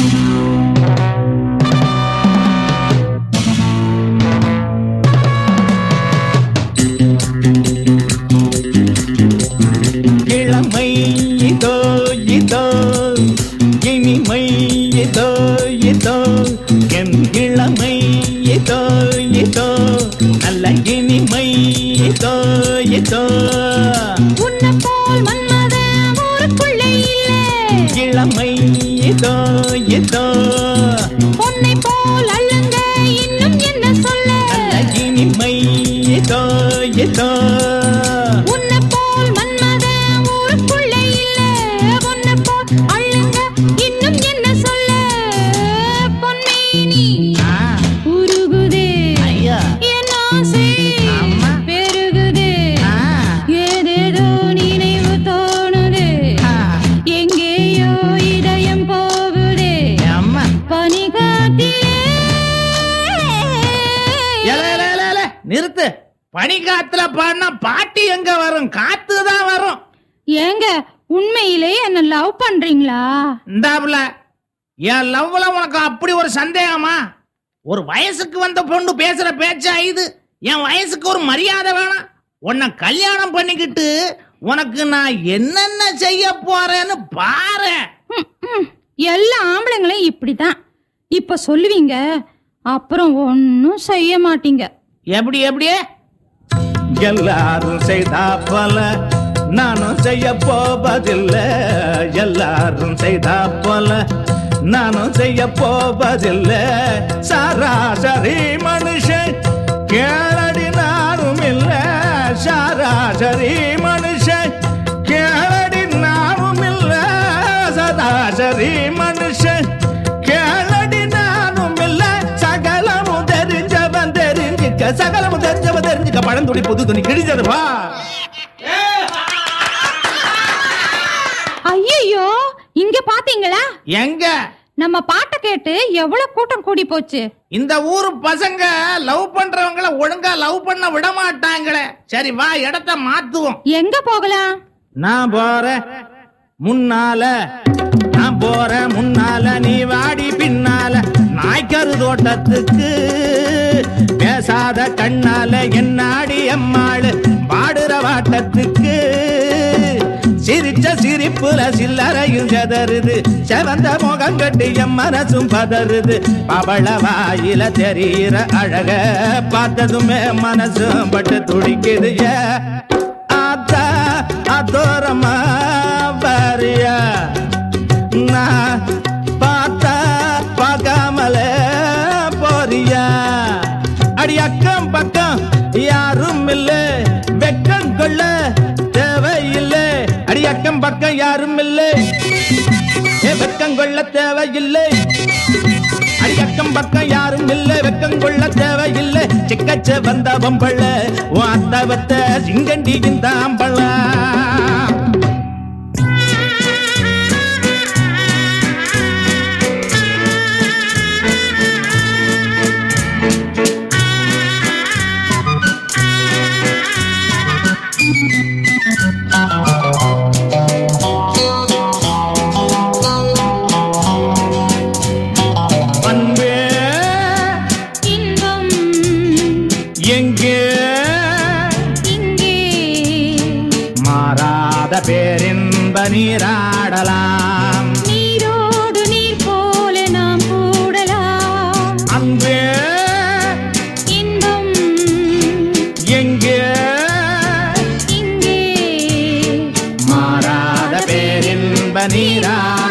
இளமை இதோ இதோ இனிமை இதோ இதோ என் இளமை இதோ இதோ நல்ல இனிமை இதோ இதோ உன்னை போல் மன்மத ஊருக்குள்ளே இல்லை இளமை இதோ இதோ உன்னை போல் அள்ளுங்க இன்னும் என்ன சொல்ல நல்ல இனிமை இதோ இதோ உன்னை போல் மன்மத ஊருக்குள்ளே இல்லை உன்னை போல் அள்ளுங்க இன்னும் என்ன சொல்ல பொன்னேனி ஆ, உருகுதே ஐயா என் ஆசை அம்மா. பெருகுதே ஆ, ஏதேதோ நினைவு தோணுதே ஆ, எங்கேயோ இதயம் போகுதே அம்மா பனிகாத்திலே எல, எல, எல, எல, நிறுத்து பனிக்காத்துல பாடினா பாட்டு எங்க வரும் காத்து தான் வரும் ஏங்க உண்மையிலே என்ன லவ் பண்றீங்களா இந்தாப்புல என் லவ்ல உனக்கு அப்படி ஒரு சந்தேகமா ஒரு வயசுக்கு வந்த பொண்ணு பேசுற பேச்சா இது என் வயசுக்கு ஒரு மரியாதை வேணாம் உன்னை கல்யாணம் பண்ணிக்கிட்டு உனக்கு நான் என்னென்ன செய்ய போறேன்னு பாரு ம், ம். எல்லா ஆம்பளைங்களும் இப்படிதான் இப்ப சொல்லுவீங்க அப்புறம் ஒன்னும் செய்ய மாட்டீங்க எப்படி எப்படி எல்லாரும் செய்தா போல நானும் செய்ய போவதில்லை எல்லாரும் செய்தா போல நானும் செய்ய போவதில்லை சராசரி மனுஷன் கேளடி நானும் இல்ல சராசரி மனுஷன் கேளடி நானும் இல்ல சராசரி மனுஷன் கேளடி நானும் இல்ல சகலமும் தெரிஞ்சவன் தெரிஞ்சுக்க சகலமும் தெரிஞ்சவன் தெரிஞ்சுக்க பழந்துடி புது துணி கிழிஞ்சது வா ஐயோ இங்க பாத்தீங்களா எங்க நம்ம பாட்டை கேட்டு எவ்வளவு கூட்டம் கூடி போச்சு இந்த ஊரு பசங்க லவ் பண்றவங்கள ஒழுங்கா லவ் பண்ண விட மாட்டாங்களே சரி வா இடத்த மாத்துவோம் எங்க போகலாம் நான் போறேன் முன்னால நான் போறேன் முன்னால நீ வாடி பின்னால நாய்க்கரு தோட்டத்துக்கு பேசாத கண்ணால என்னாடி எம்மாளு பாடுற வாட்டத்துக்கு சிரிச்ச சிரிப்புல சில்லறையும் செதறுது செவந்த முகம் கட்டி என் மனசும் பதறுது பவள வாயில தெரியிற அழக பார்த்ததுமே மனசும் பட்டு துடிக்குது ஏ ஆத்தா அதோரமா வரியா நான் பார்த்தா பார்க்காமலே போறியா அடி அக்கம் பக்கம் யாரும் இல்ல வெக்கம் கொள்ள தேவையில்லை அடி அக்கம் பக்கம் யாரும் இல்லை ஏ வெக்கம் கொள்ள தேவையில்லை அடி அக்கம் பக்கம் யாரும் இல்ல வெக்கம் கொள்ள தேவையில்லை சிக்கச்ச வந்த பம்பள உன் அத்தவத்த சிங்கண்டி இந்த அம்பள அன்பே இன்பம் எங்கே இங்கே மாறாத பேரின்ப நீராடலாம் நீரோடு நீர் போல நாம் கூடலாம் அன்பே இன்பம் எங்கே இங்கே மாறாத பேரின்ப நீராடலாம்